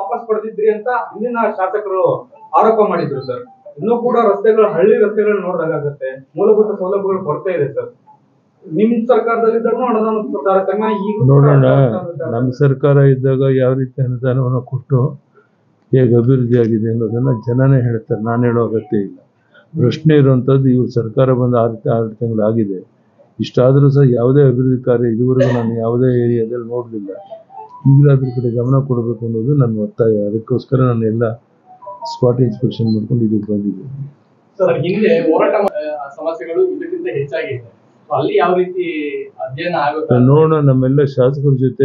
ವಾಪಸ್ ಪಡೆದಿದ್ರಿ ಅಂತ ಹಿಂದಿನ ಶಾಸಕರು ಆರೋಪ ಮಾಡಿದ್ರು ಸರ್ ಇನ್ನೂ ಕೂಡ ರಸ್ತೆಗಳು ಹಳ್ಳಿ ರಸ್ತೆಗಳು ನೋಡಿದಾಗತ್ತೆ ಮೂಲಭೂತ ಸೌಲಭ್ಯಗಳು ಕೊರತೆ ಇದೆ ಸರ್ ನಿಮ್ ಸರ್ಕಾರದಲ್ಲಿದ್ದರೂ ಅನುದಾನ ತಾರತಮ್ಯ ಈಗ ನೋಡೋಣ ನಮ್ಮ ಸರ್ಕಾರ ಇದ್ದಾಗ ಯಾವ ರೀತಿ ಅನುದಾನವನ್ನು ಕೊಟ್ಟು ಹೇಗೆ ಅಭಿವೃದ್ಧಿ ಆಗಿದೆ ಅನ್ನೋದನ್ನ ಜನನೇ ಹೇಳ್ತಾರೆ ನಾನು ಹೇಳೋ ಅಗತ್ಯ ಇಲ್ಲ ಪ್ರಶ್ನೆ ಇರುವಂಥದ್ದು ಇವ್ರ ಸರ್ಕಾರ ಬಂದ ಆರು ಆರು ತಿಂಗಳಾಗಿದೆ ಇಷ್ಟಾದರೂ ಸಹ ಯಾವುದೇ ಅಭಿವೃದ್ಧಿ ಕಾರ್ಯ ಇದುವರೆಗೂ ನಾನು ಯಾವುದೇ ಏರಿಯಾದಲ್ಲಿ ನೋಡಲಿಲ್ಲ ಈಗಲೂ ಅದ್ರ ಕಡೆ ಗಮನ ಕೊಡಬೇಕು ಅನ್ನೋದು ನನ್ನ ಒತ್ತಾಯ ಅದಕ್ಕೋಸ್ಕರ ನಾನು ಎಲ್ಲ ಸ್ಪಾಟ್ ಇನ್ಸ್ಪೆಕ್ಷನ್ ಮಾಡ್ಕೊಂಡು ಇಲ್ಲಿಗೆ ಬಂದಿದ್ದೀನಿ ಸರ್ ಹಿಂದೆ ಹೋರಾಟ ಮಾ- ಸಮಸ್ಯೆಗಳು ಇದಕ್ಕಿಂತ ಹೆಚ್ಚಾಗಿದೆ So ಅಲ್ಲಿ ಯಾವ ರೀತಿ ಅಧ್ಯಯನ ಆಗುತ್ತೆ ನಾನು ನೋಡೋಣ ನಮ್ಮೆಲ್ಲ ಶಾಸಕರ ಜೊತೆ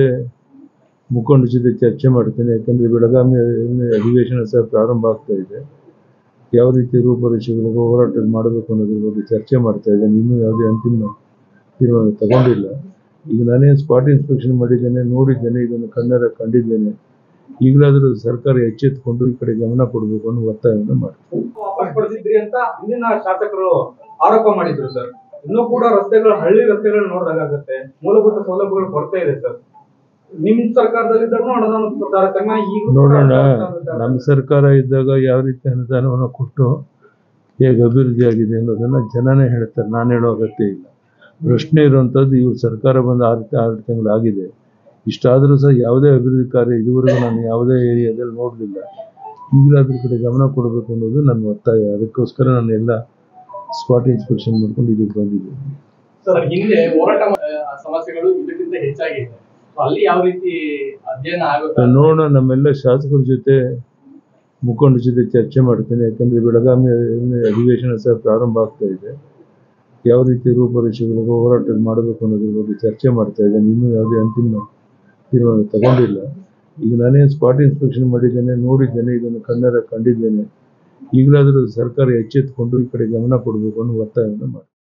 ಮುಖಂಡರ ಜೊತೆ ಚರ್ಚೆ ಮಾಡ್ತೇನೆ ಯಾಕಂದ್ರೆ ಬೆಳಗಾವಿ ಅಧಿವೇಶನ ಸಹ ಪ್ರಾರಂಭ ಆಗ್ತಾ ಇದೆ ಯಾವ ರೀತಿ ರೂಪರೇಷೆಗಳಿಗೆ ಹೋರಾಟ ಮಾಡಬೇಕು ಅನ್ನೋದ್ರ ಬಗ್ಗೆ ಚರ್ಚೆ ಮಾಡ್ತಾ ಇದ್ದೇನೆ ಇನ್ನೂ ಯಾವುದೇ ಅಂತಿಮ ತೀರ್ಮಾನ ತಗೊಂಡಿಲ್ಲ ಈಗ ನಾನೇ ಸ್ಪಾಟ್ ಇನ್ಸ್ಪೆಕ್ಷನ್ ಮಾಡಿದ್ದೇನೆ ನೋಡಿದ್ದೇನೆ ಇದನ್ನು ಕಣ್ಣಾರ ಕಂಡಿದ್ದೇನೆ ಈಗಲಾದರೂ ಸರ್ಕಾರ ಎಚ್ಚೆತ್ತುಕೊಂಡು ಈ ಕಡೆ ಗಮನ ಕೊಡಬೇಕು ಅನ್ನೋ ಒತ್ತಾಯವನ್ನು ಮಾಡ್ತೀನಿ ವಾಪಸ್ ಪಡೆದಿದ್ರಿ ಅಂತ ಹಿಂದಿನ ಶಾಸಕರು ಆರೋಪ ಮಾಡಿದ್ರು ಸರ್ ಇನ್ನೂ ಕೂಡ ರಸ್ತೆಗಳು ಹಳ್ಳಿ ರಸ್ತೆಗಳು ನೋಡಿದಾಗತ್ತೆ ಮೂಲಭೂತ ಸೌಲಭ್ಯಗಳು ಕೊರತೆ ಇದೆ ಸರ್ ನಿಮ್ ಸರ್ಕಾರದಲ್ಲಿದ್ದರೂ ಅನುದಾನ ತಾರತಮ್ಯ ಈಗ ನೋಡೋಣ ನಮ್ಮ ಸರ್ಕಾರ ಇದ್ದಾಗ ಯಾವ ರೀತಿ ಅನುದಾನವನ್ನು ಕೊಟ್ಟು ಹೇಗೆ ಅಭಿವೃದ್ಧಿ ಆಗಿದೆ ಅನ್ನೋದನ್ನ ಜನನೇ ಹೇಳ್ತಾರೆ ನಾನು ಹೇಳೋ ಅಗತ್ಯ ಇಲ್ಲ ಪ್ರಶ್ನೆ ಇರುವಂಥದ್ದು ಇವ್ರ ಸರ್ಕಾರ ಬಂದ ಆರು ಆರು ತಿಂಗಳಾಗಿದೆ ಇಷ್ಟಾದರೂ ಸಹ ಯಾವುದೇ ಅಭಿವೃದ್ಧಿ ಕಾರ್ಯ ಇದುವರೆಗೂ ನಾನು ಯಾವುದೇ ಏರಿಯಾದಲ್ಲಿ ನೋಡಲಿಲ್ಲ ಈಗಲೂ ಅದ್ರ ಕಡೆ ಗಮನ ಕೊಡಬೇಕು ಅನ್ನೋದು ನನ್ನ ಒತ್ತಾಯ ಅದಕ್ಕೋಸ್ಕರ ನಾನು ಎಲ್ಲ ಸ್ಪಾಟ್ ಇನ್ಸ್ಪೆಕ್ಷನ್ ಮಾಡ್ಕೊಂಡು ಇಲ್ಲಿಗೆ ಬಂದಿದ್ದೀನಿ ಸರ್ ಹಿಂದೆ ಹೋರಾಟ ಮಾ- ಸಮಸ್ಯೆಗಳು ಇದಕ್ಕಿಂತ ಹೆಚ್ಚಾಗಿದೆ So ಅಲ್ಲಿ ಯಾವ ರೀತಿ ಅಧ್ಯಯನ ಆಗುತ್ತೆ ನಾನು ನೋಡೋಣ ನಮ್ಮೆಲ್ಲ ಶಾಸಕರ ಜೊತೆ ಮುಖಂಡರ ಜೊತೆ ಚರ್ಚೆ ಮಾಡ್ತೇನೆ ಯಾಕಂದ್ರೆ ಬೆಳಗಾವಿ ಅಧಿವೇಶನ ಸಹ ಪ್ರಾರಂಭ ಆಗ್ತಾ ಇದೆ ಯಾವ ರೀತಿ ರೂಪರೇಷೆಗಳಿಗೆ ಹೋರಾಟ ಮಾಡಬೇಕು ಅನ್ನೋದ್ರ ಬಗ್ಗೆ ಚರ್ಚೆ ಮಾಡ್ತಾ ಇದ್ದೇನೆ ಇನ್ನೂ ಯಾವುದೇ ಅಂತಿಮ ತೀರ್ಮಾನ ತಗೊಂಡಿಲ್ಲ ಈಗ ನಾನೇ ಸ್ಪಾಟ್ ಇನ್ಸ್ಪೆಕ್ಷನ್ ಮಾಡಿದ್ದೇನೆ ನೋಡಿದ್ದೇನೆ ಇದನ್ನು ಕಣ್ಣಾರ ಕಂಡಿದ್ದೇನೆ ಈಗಲಾದರೂ ಸರ್ಕಾರ ಎಚ್ಚೆತ್ತುಕೊಂಡು ಈ ಕಡೆ ಗಮನ ಕೊಡಬೇಕು ಅನ್ನೋ ಒತ್ತಾಯವನ್ನು ಮಾಡ್ತೀನಿ